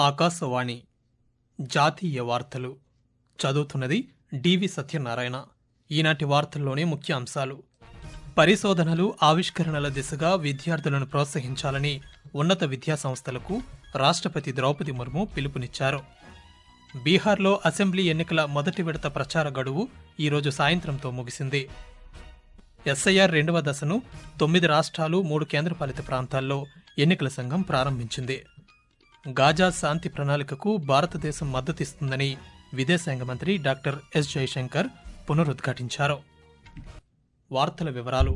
ఆకాశవాణి జాతీయ వార్తలు చదువుతున్నది డివి సత్యనారాయణ ఈనాటి వార్తల్లోని ముఖ్య అంశాలు పరిశోధనలు ఆవిష్కరణల దిశగా విద్యార్థులను ప్రోత్సహించాలని ఉన్నత విద్యా సంస్థలకు రాష్ట్రపతి ద్రౌపది ముర్ము పిలుపునిచ్చారు బీహార్లో అసెంబ్లీ ఎన్నికల మొదటి విడత ప్రచార గడువు ఈరోజు సాయంత్రంతో ముగిసింది ఎస్ఐఆర్ రెండవ దశను తొమ్మిది రాష్ట్రాలు మూడు కేంద్రపాలిత ప్రాంతాల్లో ఎన్నికల సంఘం ప్రారంభించింది గాజా శాంతి ప్రణాళికకు భారతదేశం మద్దతిస్తుందని విదేశాంగ మంత్రి డాక్టర్ ఎస్ జయశంకర్ పునరుద్ఘాటించారు వార్తల వివరాలు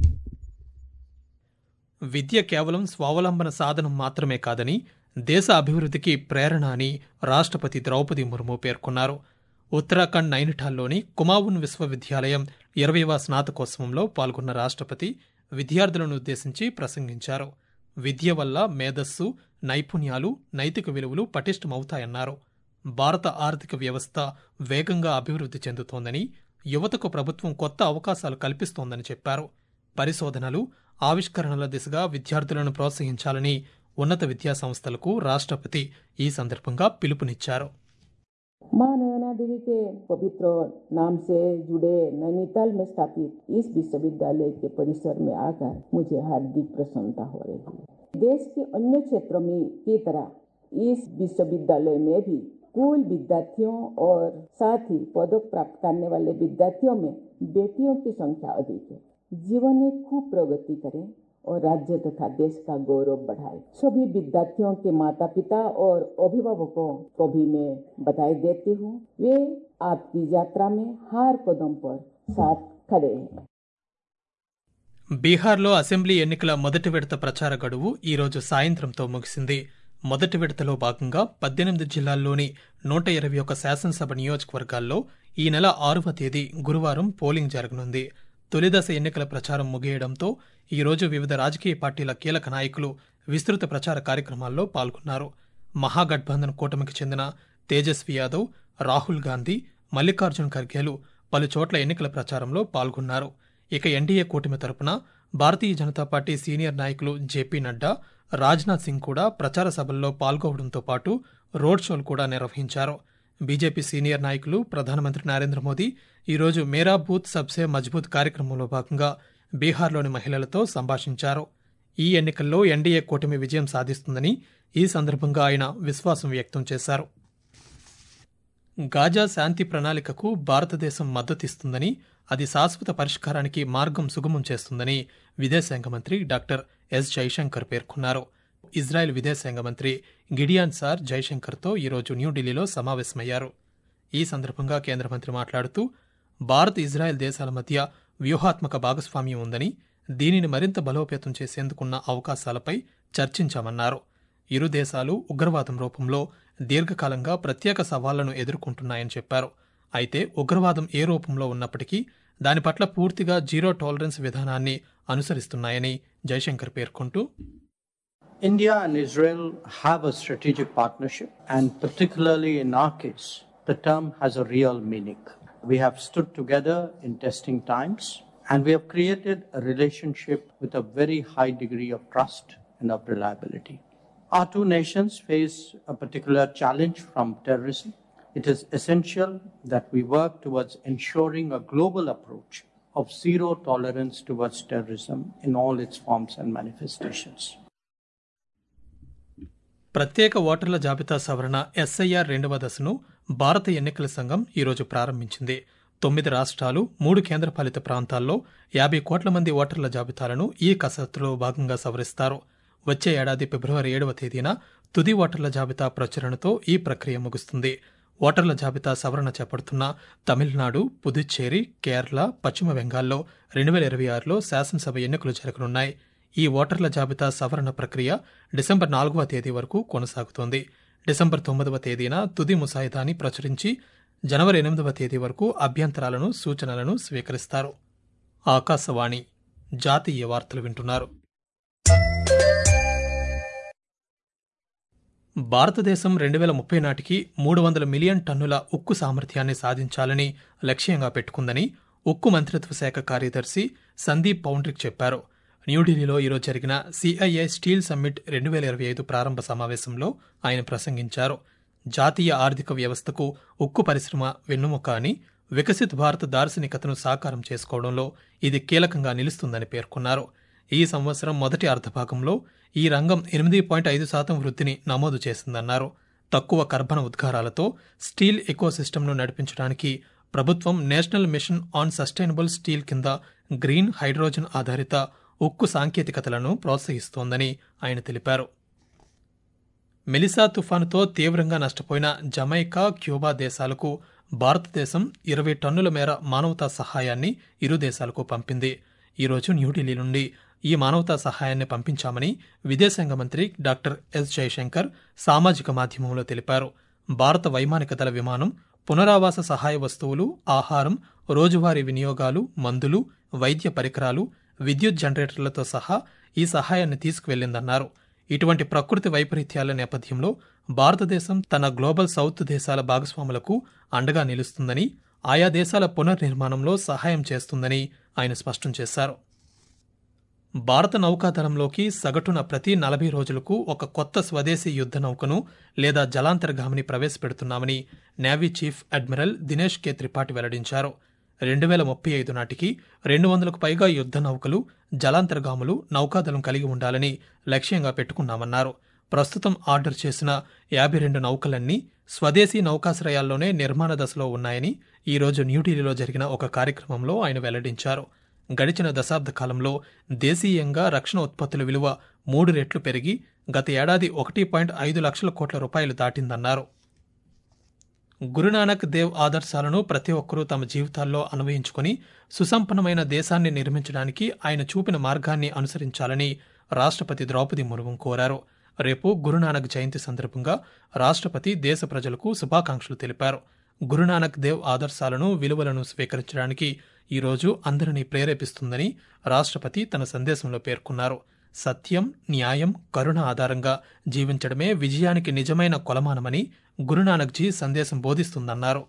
విద్య కేవలం స్వావలంబన సాధనం మాత్రమే కాదని దేశ అభివృద్ధికి ప్రేరణ అని రాష్ట్రపతి ద్రౌపది ముర్ము పేర్కొన్నారు ఉత్తరాఖండ్ నైనిటాల్లోని కుమావున్ విశ్వవిద్యాలయం ఇరవైవ స్నాతకోత్సవంలో పాల్గొన్న రాష్ట్రపతి విద్యార్థులను ఉద్దేశించి ప్రసంగించారు విద్య వల్ల మేధస్సు నైపుణ్యాలు నైతిక విలువలు పటిష్టమవుతాయన్నారు భారత ఆర్థిక వ్యవస్థ వేగంగా అభివృద్ధి చెందుతోందని యువతకు ప్రభుత్వం కొత్త అవకాశాలు కల్పిస్తోందని చెప్పారు పరిశోధనలు ఆవిష్కరణల దిశగా విద్యార్థులను ప్రోత్సహించాలని ఉన్నత విద్యా సంస్థలకు రాష్ట్రపతి ఈ సందర్భంగా పిలుపునిచ్చారు मां नयना देवी के पवित्र नाम से जुड़े नैनीताल में स्थापित इस विश्वविद्यालय के परिसर में आकर मुझे हार्दिक प्रसन्नता हो रही है देश के अन्य क्षेत्रों में की तरह इस विश्वविद्यालय में भी कुल विद्यार्थियों और साथ ही पदक प्राप्त करने वाले विद्यार्थियों में बेटियों की संख्या अधिक है जीवन में खूब प्रगति करें और राज्य तथा देश का गौरव बढ़ाए सभी विद्यार्थियों के माता पिता और अभिभावकों को भी मैं बधाई देती हूँ वे आपकी यात्रा में हर कदम पर साथ खड़े हैं బీహార్లో అసెంబ్లీ ఎన్నికల మొదటి విడత ప్రచార గడువు ఈరోజు సాయంత్రంతో ముగిసింది మొదటి విడతలో భాగంగా పద్దెనిమిది జిల్లాల్లోని నూట ఇరవై ఒక శాసనసభ నియోజకవర్గాల్లో ఈ నెల ఆరవ తేదీ గురువారం పోలింగ్ జరగనుంది తొలిదశ ఎన్నికల ప్రచారం ముగియడంతో ఈరోజు వివిధ రాజకీయ పార్టీల కీలక నాయకులు విస్తృత ప్రచార కార్యక్రమాల్లో పాల్గొన్నారు మహాగఠబంధన్ కూటమికి చెందిన తేజస్వి యాదవ్ రాహుల్ గాంధీ మల్లికార్జున్ ఖర్గేలు పలు చోట్ల ఎన్నికల ప్రచారంలో పాల్గొన్నారు ఇక ఎన్డీఏ కూటమి తరపున భారతీయ జనతా పార్టీ సీనియర్ నాయకులు జేపీ నడ్డా రాజ్నాథ్ సింగ్ కూడా ప్రచార సభల్లో పాల్గొవడంతో పాటు రోడ్ షోలు కూడా నిర్వహించారు బీజేపీ సీనియర్ నాయకులు ప్రధానమంత్రి నరేంద్ర మోదీ ఈరోజు మేరా బూత్ సబ్సే మజ్బూత్ కార్యక్రమంలో భాగంగా బీహార్లోని మహిళలతో సంభాషించారు ఈ ఎన్నికల్లో ఎన్డీఏ కూటమి విజయం సాధిస్తుందని ఈ సందర్భంగా ఆయన విశ్వాసం వ్యక్తం చేశారు గాజా శాంతి ప్రణాళికకు భారతదేశం మద్దతిస్తుందని అది శాశ్వత పరిష్కారానికి మార్గం సుగమం చేస్తుందని విదేశాంగ మంత్రి డాక్టర్ ఎస్ జైశంకర్ పేర్కొన్నారు ఇజ్రాయెల్ విదేశాంగ మంత్రి గిడియాన్ సార్ జైశంకర్తో ఈరోజు న్యూఢిల్లీలో సమావేశమయ్యారు ఈ సందర్భంగా కేంద్ర మంత్రి మాట్లాడుతూ భారత్ ఇజ్రాయెల్ దేశాల మధ్య వ్యూహాత్మక భాగస్వామ్యం ఉందని దీనిని మరింత బలోపేతం చేసేందుకున్న అవకాశాలపై చర్చించామన్నారు ఇరు దేశాలు ఉగ్రవాదం రూపంలో దీర్ఘకాలంగా ప్రత్యేక సవాళ్లను ఎదుర్కొంటున్నాయని చెప్పారు అయితే ఉగ్రవాదం ఏ రూపంలో ఉన్నప్పటికీ దాని పట్ల పూర్తిగా జీరో టాలరెన్స్ విధానాన్ని అనుసరిస్తున్నాయని జైశంకర్ పేర్కొంటూ India and Israel have a strategic partnership, and particularly in our case, the term has a real meaning. We have stood together in testing times, and we have created a relationship with a very high degree of trust and of reliability. Our two nations face a particular challenge from terrorism. It is essential that we work towards ensuring a global approach of zero tolerance towards terrorism in all its forms and manifestations. ప్రత్యేక ఓటర్ల జాబితా సవరణ SIR రెండవ దశను భారత ఎన్నికల సంఘం ఈరోజు ప్రారంభించింది తొమ్మిది రాష్ట్రాలు మూడు కేంద్రపాలిత ప్రాంతాల్లో యాభై కోట్ల మంది ఓటర్ల జాబితాలను ఈ కసరత్తులో భాగంగా సవరిస్తారు వచ్చే ఏడాది ఫిబ్రవరి ఏడవ తేదీన తుది ఓటర్ల జాబితా ప్రచురణతో ఈ ప్రక్రియ ముగుస్తుంది ఓటర్ల జాబితా సవరణ చేపడుతున్న తమిళనాడు పుదుచ్చేరి కేరళ పశ్చిమ బెంగాల్లో రెండు వేల ఇరవై ఆరులో శాసనసభ ఎన్నికలు జరగనున్నాయి ఈ ఓటర్ల జాబితా సవరణ ప్రక్రియ డిసెంబర్ నాలుగవ తేదీ వరకు కొనసాగుతోంది డిసెంబర్ తొమ్మిదవ తేదీన తుది ముసాయిదాని ప్రచురించి జనవరి ఎనిమిదవ తేదీ వరకు అభ్యంతరాలను సూచనలను స్వీకరిస్తారు ఆకాశవాణి జాతీయ వార్తలు వింటున్నారు భారతదేశం రెండు వేల ముప్పై నాటికి మూడు వందల మిలియన్ టన్నుల ఉక్కు సామర్థ్యాన్ని సాధించాలని లక్ష్యంగా పెట్టుకుందని ఉక్కు మంత్రిత్వ శాఖ కార్యదర్శి సందీప్ పౌండ్రిక్ చెప్పారు న్యూఢిల్లీలో ఈరోజు జరిగిన సిఐఐ స్టీల్ సమ్మిట్ రెండు వేల ఇరవై ఐదు ప్రారంభ సమావేశంలో ఆయన ప్రసంగించారు జాతీయ ఆర్థిక వ్యవస్థకు ఉక్కు పరిశ్రమ వెన్నుముక అని వికసిత్ భారత్ దార్శనికతను సాకారం చేసుకోవడంలో ఇది కీలకంగా నిలుస్తుందని పేర్కొన్నారు ఈ సంవత్సరం మొదటి అర్ధభాగంలో ఈ రంగం ఎనిమిది పాయింట్ ఐదు శాతం వృద్ధిని నమోదు చేసిందన్నారు తక్కువ కర్బన ఉద్గారాలతో స్టీల్ ఎకోసిస్టమ్ను నడిపించడానికి ప్రభుత్వం national mission on sustainable steel కింద గ్రీన్ హైడ్రోజన్ ఆధారిత ఉక్కు సాంకేతికతలను ప్రోత్సహిస్తోందని ఆయన తెలిపారు మెలిసా తుఫానుతో తీవ్రంగా నష్టపోయిన జమైకా క్యూబా దేశాలకు భారతదేశం ఇరవై టన్నుల మేర మానవతా సహాయాన్ని ఇరు దేశాలకు పంపింది ఈరోజు న్యూఢిల్లీ నుండి ఈ మానవతా సహాయాన్ని పంపించామని విదేశాంగ మంత్రి డాక్టర్ ఎస్ జయశంకర్ సామాజిక మాధ్యమంలో తెలిపారు భారత వైమానిక దళ విమానం పునరావాస సహాయ వస్తువులు ఆహారం రోజువారీ వినియోగాలు మందులు వైద్య పరికరాలు విద్యుత్ జనరేటర్లతో సహా ఈ సహాయాన్ని తీసుకువెళ్లిందన్నారు ఇటువంటి ప్రకృతి వైపరీత్యాల నేపథ్యంలో భారతదేశం తన గ్లోబల్ సౌత్ దేశాల భాగస్వాములకు అండగా నిలుస్తుందని ఆయా దేశాల పునర్నిర్మాణంలో సహాయం చేస్తుందని ఆయన స్పష్టం చేశారు భారత నౌకాదళంలోకి సగటున ప్రతి నలభై రోజులకు ఒక కొత్త స్వదేశీ యుద్ధ నౌకను లేదా జలాంతర్గామిని ప్రవేశపెడుతున్నామని navy chief admiral Dinesh K Tripathi వెల్లడించారు రెండు వేల ముప్పై ఐదు నాటికి రెండు వందలకు పైగా యుద్ధ నౌకలు జలాంతర్గాములు నౌకాదళం కలిగి ఉండాలని లక్ష్యంగా పెట్టుకున్నామన్నారు ప్రస్తుతం ఆర్డర్ చేసిన యాభై రెండు నౌకలన్నీ స్వదేశీ నౌకాశ్రయాల్లోనే నిర్మాణ దశలో ఉన్నాయని ఈరోజు న్యూఢిల్లీలో జరిగిన ఒక కార్యక్రమంలో ఆయన వెల్లడించారు గడిచిన దశాబ్ద కాలంలో దేశీయంగా రక్షణ ఉత్పత్తుల విలువ మూడు రెట్లు పెరిగి గత ఏడాది ఒకటి పాయింట్ ఐదు లక్షల కోట్ల రూపాయలు దాటిందన్నారు గురునానక్ దేవ్ ఆదర్శాలను ప్రతి ఒక్కరూ తమ జీవితాల్లో అన్వయించుకుని సుసంపన్నమైన దేశాన్ని నిర్మించడానికి ఆయన చూపిన మార్గాన్ని అనుసరించాలని రాష్ట్రపతి ద్రౌపది ముర్ము కోరారు రేపు గురునానక్ జయంతి సందర్భంగా రాష్ట్రపతి దేశ ప్రజలకు శుభాకాంక్షలు తెలిపారు గురునానక్ దేవ్ ఆదర్శాలను విలువలను స్వీకరించడానికి ఈరోజు అందరినీ ప్రేరేపిస్తుందని రాష్ట్రపతి తన సందేశంలో పేర్కొన్నారు సత్యం న్యాయం కరుణ ఆధారంగా జీవించడమే విజయానికి నిజమైన కొలమానమని గురునానక్జీ సందేశం బోధిస్తుందన్నారు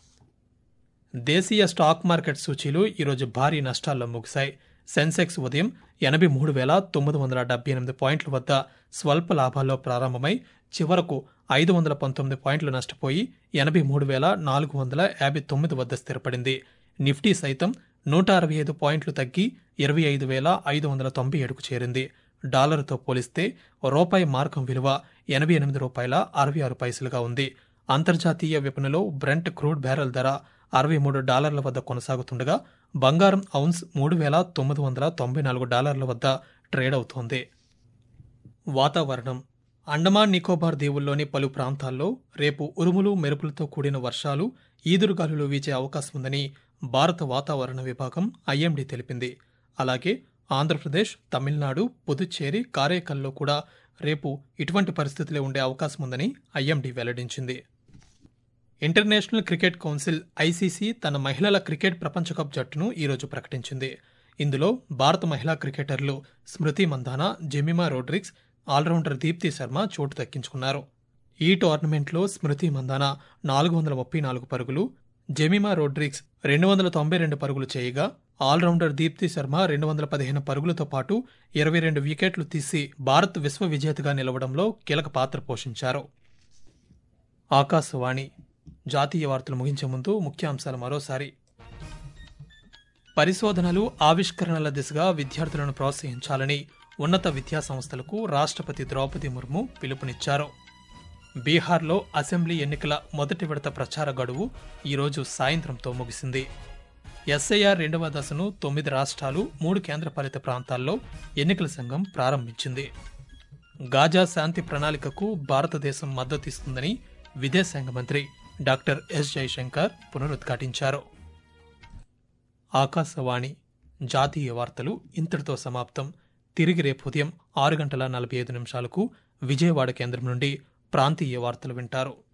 దేశీయ స్టాక్ మార్కెట్ సూచీలు ఈరోజు భారీ నష్టాల్లో ముగిశాయి సెన్సెక్స్ ఉదయం ఎనభై మూడు వేల తొమ్మిది వందల డెబ్బై ఎనిమిది పాయింట్ల వద్ద స్వల్ప లాభాల్లో ప్రారంభమై చివరకు ఐదు వందల పంతొమ్మిది పాయింట్లు నష్టపోయి ఎనభై మూడు వేల నాలుగు వందల యాభై తొమ్మిది వద్ద స్థిరపడింది నిఫ్టీ సైతం నూట అరవై ఐదు పాయింట్లు తగ్గి ఇరవై ఐదు వేల ఐదు వందల తొంభై ఏడుకు చేరింది డాలర్తో పోలిస్తే రూపాయి మార్కం విలువ ఎనభై ఎనిమిది రూపాయల అరవై ఆరు పైసలుగా ఉంది అంతర్జాతీయ విపణిలో బ్రెంట్ క్రూడ్ బ్యారెల్ ధర అరవై మూడు డాలర్ల వద్ద కొనసాగుతుండగా బంగారం ఔన్స్ మూడు వేల తొమ్మిది వందల తొంభై నాలుగు డాలర్ల వద్ద ట్రేడ్ అవుతోంది వాతావరణం అండమాన్ నికోబార్ దీవుల్లోని పలు ప్రాంతాల్లో రేపు ఉరుములు మెరుపులతో కూడిన వర్షాలు ఈదురుగాలులు వీచే అవకాశం ఉందని భారత వాతావరణ విభాగం ఐఎండీ తెలిపింది అలాగే ఆంధ్రప్రదేశ్ తమిళనాడు పుదుచ్చేరి కారైకల్లో కూడా రేపు ఇటువంటి పరిస్థితులే ఉండే అవకాశం ఉందని ఐఎండీ వెల్లడించింది ఇంటర్నేషనల్ క్రికెట్ కౌన్సిల్ ఐసీసీ తన మహిళల క్రికెట్ ప్రపంచ కప్ జట్టును ఈరోజు ప్రకటించింది ఇందులో భారత మహిళా క్రికెటర్లు స్మృతి మందానా జెమిమా రోడ్రిక్స్ ఆల్రౌండర్ దీప్తి శర్మ చోటు దక్కించుకున్నారు ఈ టోర్నమెంట్లో స్మృతి మందానా నాలుగు వందల ముప్పై నాలుగు పరుగులు జెమిమా రోడ్రిక్స్ రెండు వందల తొంభై రెండు పరుగులు చేయగా ఆల్రౌండర్ దీప్తి శర్మ రెండు వందల పదిహేను పరుగులతో పాటు ఇరవై రెండు వికెట్లు తీసి భారత్ విశ్వ విజేతగా నిలవడంలో కీలక పాత్ర పోషించారు ఆకాశవాణి జాతీయ వార్తలు ముగించే ముందు ముఖ్యాంశాలు మరోసారి పరిశోధనలు ఆవిష్కరణల దిశగా విద్యార్థులను ప్రోత్సహించాలని ఉన్నత విద్యా సంస్థలకు రాష్ట్రపతి ద్రౌపది ముర్ము పిలుపునిచ్చారు బీహార్లో అసెంబ్లీ ఎన్నికల మొదటి విడత ప్రచార గడువు ఈరోజు సాయంత్రంతో ముగిసింది ఎస్ఐఆర్ రెండవ దశను తొమ్మిది రాష్ట్రాలు మూడు కేంద్రపాలిత ప్రాంతాల్లో ఎన్నికల సంఘం ప్రారంభించింది గాజా శాంతి ప్రణాళికకు భారతదేశం మద్దతిస్తుందని విదేశాంగ మంత్రి డాక్టర్ ఎస్ జయశంకర్ పునరుద్ఘాటించారు ఆకాశవాణి జాతీయ వార్తలు ఇంతటితో సమాప్తం తిరిగి రేపు ఉదయం ఆరు గంటల నలభై ఐదు నిమిషాలకు విజయవాడ కేంద్రం నుండి ప్రాంతీయ వార్తలు వింటారు